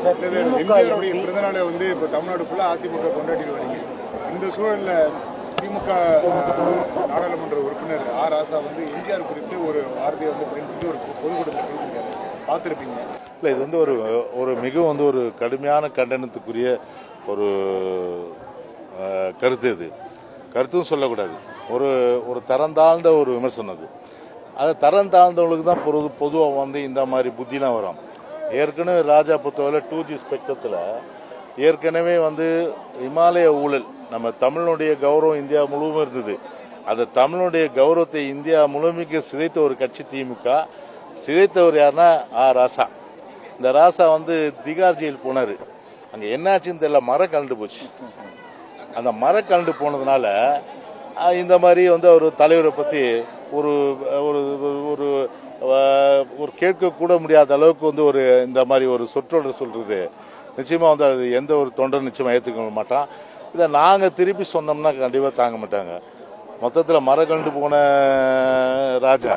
Sir இல்ல, திமுக எம்ஜிஆருடைய MP பிறந்த நாளை வந்து இப்போ தமிழ்நாடு ஃபுல்லாக அதிமுக கொண்டாடிட்டு வரீங்க இந்த சூழல்ல திமுக அஹ், நாடாளுமன்ற உறுப்பினர் ஆர் ராசா வந்து எம்ஜிஆர் குறித்து ஒரு வார்த்தையை வந்து பயன்படுத்தி ஒரு பொதுக்கூட்டத்தில் பேசியிருக்காரு பார்த்துருப்பீங்க இல்லை இது வந்து ஒரு ஒரு மிகவும் வந்து ஒரு கடுமையான கண்டனத்துக்குரிய ஒரு அஹ், கருத்து இது கருத்தும் சொல்லக்கூடாது ஒரு ஒரு தரந்தாழ்ந்த ஒரு விமர்சனம் அது அது தரம் தாழ்ந்தவங்களுக்கு தான் பொது பொதுவாக வந்து இந்த மாதிரி புத்திலாம் வரும் ஏற்கனவே ராஜா பொறுத்தவரை டூ ஜி ஸ்பெக்டத்தில் ஏற்கனவே வந்து இமாலய ஊழல் நம்ம தமிழனுடைய கௌரவம் இந்தியா முழுவதும் இருந்தது அந்த தமிழனுடைய கௌரவத்தை இந்தியா முழுமைக்கு சிதைத்த ஒரு கட்சி திமுக சிதைத்தவர் யாருன்னா ஆ ராசா இந்த ராசா வந்து திகார் ஜெயில் போனார் அங்கே என்னாச்சுன்னு தெரியல மரம் கலண்டு போச்சு அந்த மரம் கலண்டு போனதுனால அஹ், இந்த மாதிரி வந்து ஒரு தலைவரை பற்றி ஒரு ஒரு ஒரு- ஒரு அஹ், ஒரு கேட்க கூட முடியாத அளவுக்கு வந்து ஒரு இந்த மாதிரி ஒரு சொற்றொடர் சொல்றது நிச்சயமா வந்து அது எந்த ஒரு தொண்டர் நிச்சயமா ஏற்றுக்க மாட்டான் இதை நாங்கள் திருப்பி சொன்னோம்னா கண்டிப்பாக தாங்க மாட்டாங்க மொத்தத்தில் மரம் கலண்டு போன ராஜா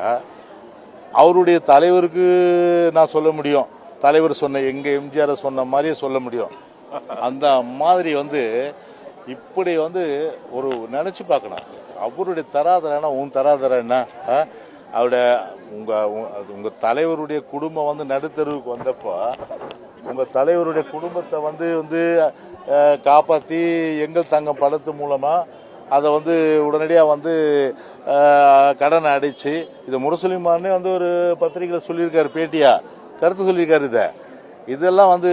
அவருடைய தலைவருக்கு நான் சொல்ல முடியும் தலைவர் சொன்ன எங்க எம்ஜிஆர் சொன்ன மாதிரியே சொல்ல முடியும் அந்த மாதிரி வந்து இப்படி வந்து ஒரு நினைச்சு பார்க்கணும் அவருடைய தராதரம் என்ன உன் தராதரம் என்ன ஆ? அவருடைய உங்க உங்க- அது உங்க தலைவருடைய குடும்பம் வந்து நடுத்தருவுக்கு வந்தப்போ உங்க தலைவருடைய குடும்பத்தை வந்து வந்து அஹ், காப்பாத்தி எங்கள் தங்கம் படத்து மூலமா அதை வந்து உடனடியாக வந்து அஹ், கடனை அடைச்சு இது முரசொலிமார்னே வந்து ஒரு பத்திரிகையில் சொல்லியிருக்காரு பேட்டியா கருத்து சொல்லியிருக்காரு இதை இதெல்லாம் வந்து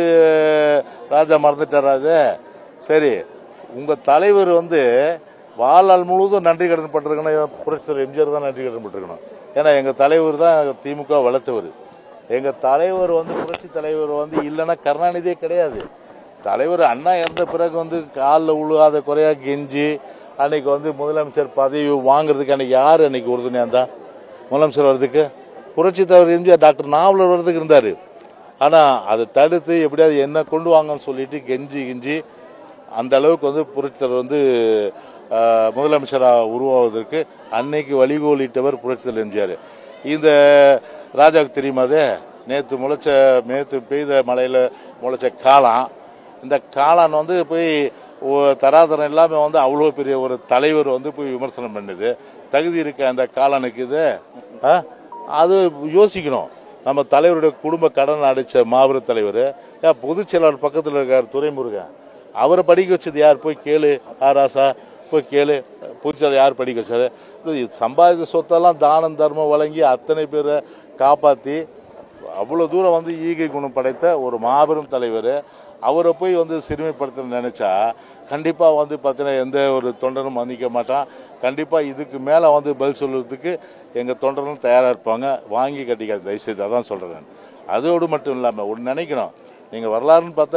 ராஜா மறந்துட்டாரா இது சரி உங்கள் தலைவர் வந்து வாழ்நாள் முழுவதும் நன்றி கடன் பட்டிருக்கணும் புரட்சித்தலைவர் எம்ஜிஆர் தான் நன்றி கடன் பட்டிருக்கணும் ஏன்னா எங்கள் தலைவர் தான் திமுக வளர்த்தவர் எங்கள் தலைவர் வந்து புரட்சி தலைவர் வந்து இல்லைன்னா கருணாநிதியே கிடையாது தலைவர் அண்ணா இறந்த பிறகு வந்து காலில் உழுகாத குறையா கெஞ்சி அன்னைக்கு வந்து முதலமைச்சர் பதவி வாங்குறதுக்கு அன்னைக்கு யார் அன்னைக்கு உறுதுணையாக இருந்தா முதலமைச்சர் வர்றதுக்கு புரட்சி தலைவர் எம்ஜிஆர் டாக்டர் நாவலர் வர்றதுக்கு இருந்தார் ஆனால் அதை தடுத்து எப்படியாவது என்ன கொண்டு வாங்கன்னு சொல்லிட்டு கெஞ்சி கெஞ்சி அந்த அளவுக்கு வந்து புரட்சி தலைவர் வந்து ஆஹ், முதலமைச்சராக உருவாவதற்கு அன்னைக்கு வழிகோலிட்டவர் புரட்சி தலைவர் எம்ஜிஆர் இந்த ராஜாவுக்கு தெரியுமா அது நேற்று முளைச்ச நேற்று பெய்த மழையில் முளைச்ச காளான் இந்த காளான் வந்து போய் ஒ- தராதரம் இல்லாமல் வந்து அவ்வளோ பெரிய ஒரு தலைவர் வந்து போய் விமர்சனம் பண்ணுது தகுதி இருக்க அந்த காளானுக்கு இது ஆ? அது யோசிக்கணும் நம்ம தலைவருடைய குடும்ப கடன் அடைச்ச மாபெரும் தலைவர் ஏன் பொதுச் செயலாளர் பக்கத்தில் இருக்கார் துரைமுருகன் அவரை படிக்க வச்சது யார் போய் கேளு ஆராசா போய் கேளு பொதுச்செயலாளர் யார் படிக்க வச்சாரு இது சம்பாதித்த சொத்தெல்லாம் தானம் தர்மம் வழங்கி அத்தனை பேரை காப்பாற்றி அவ்வளோ தூரம் வந்து ஈகை குணம் படைத்த ஒரு மாபெரும் தலைவர் அவரை போய் வந்து சிறுமைப்படுத்த நினைச்சா கண்டிப்பாக வந்து பார்த்தீங்கன்னா எந்த ஒரு தொண்டனும் மன்னிக்க மாட்டான் கண்டிப்பாக இதுக்கு மேலே வந்து பதில் சொல்லுறதுக்கு எங்கள் தொண்டரும் தயாராக இருப்பாங்க வாங்கி கட்டிக்காது தயவுசெய்து அதான் சொல்கிறேன் நான் அதோடு மட்டும் இல்லாமல் ஒன்று நினைக்கணும் நீங்கள் வரலாறுன்னு பார்த்தா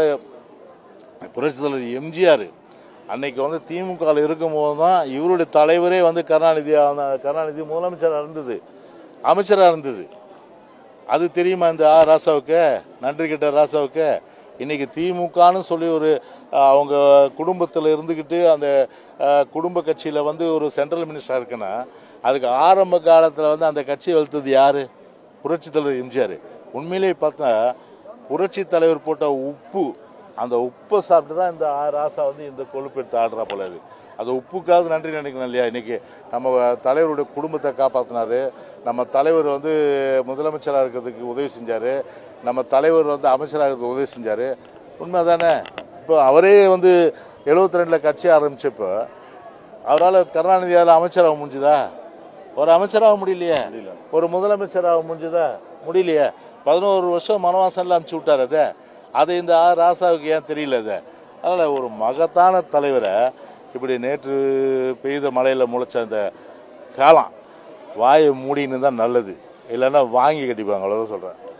புரட்சி தலைவர் எம்ஜிஆர் அன்னைக்கு வந்து திமுகவில் இருக்கும்போது தான் இவருடைய தலைவரே வந்து கருணாநிதி கருணாநிதி முதலமைச்சராக இருந்தது அமைச்சராக இருந்தது அது தெரியுமா இந்த ஆ ராசாவுக்கு நன்றி கிட்ட ராசாவுக்கு இன்னைக்கு திமுகன்னு சொல்லி ஒரு அஹ், அவங்க குடும்பத்தில் இருந்துக்கிட்டு அந்த அஹ், குடும்ப கட்சியில் வந்து ஒரு சென்ட்ரல் மினிஸ்டராக இருக்குன்னா அதுக்கு ஆரம்ப காலத்தில் வந்து அந்த கட்சியை வளர்த்தது யாரு புரட்சி தலைவர் எம்ஜிஆர் உண்மையிலேயே பார்த்தா புரட்சி தலைவர் போட்ட உப்பு அந்த உப்பை சாப்பிட்டு தான் இந்த ஆ ராசா வந்து இந்த கொழுப்பு எடுத்து ஆடுறா போல இருக்கு அந்த உப்புக்காவது நன்றி நினைக்கணும் இல்லையா இன்னைக்கு நம்ம தலைவருடைய குடும்பத்தை காப்பாற்றினாரு நம்ம தலைவர் வந்து முதலமைச்சராக இருக்கிறதுக்கு உதவி செஞ்சாரு நம்ம தலைவர் வந்து அமைச்சராக இருக்கிறதுக்கு உதவி செஞ்சாரு உண்மை தானே இப்போ அவரே வந்து எழுபத்தி ரெண்டில் கட்சி ஆரம்பிச்சப்போ அவரால் கருணாநிதியால் அமைச்சராக முடிஞ்சுதா ஒரு அமைச்சராக முடியலையே ஒரு முதலமைச்சராக முடிஞ்சுதா முடியலையே பதினோரு வருஷம் மனவாசனில் அனுப்பிச்சு விட்டார் அதை அது இந்த ஆ ராசாவுக்கு ஏன் தெரியல அது அதனால் ஒரு மகத்தான தலைவரை இப்படி நேற்று பெய்த மழையில் முளைச்ச அந்த காலம் வாயை மூடின்னு தான் நல்லது இல்லைன்னா வாங்கி கட்டிப்பாங்க அவ்வளோதான் சொல்கிறேன்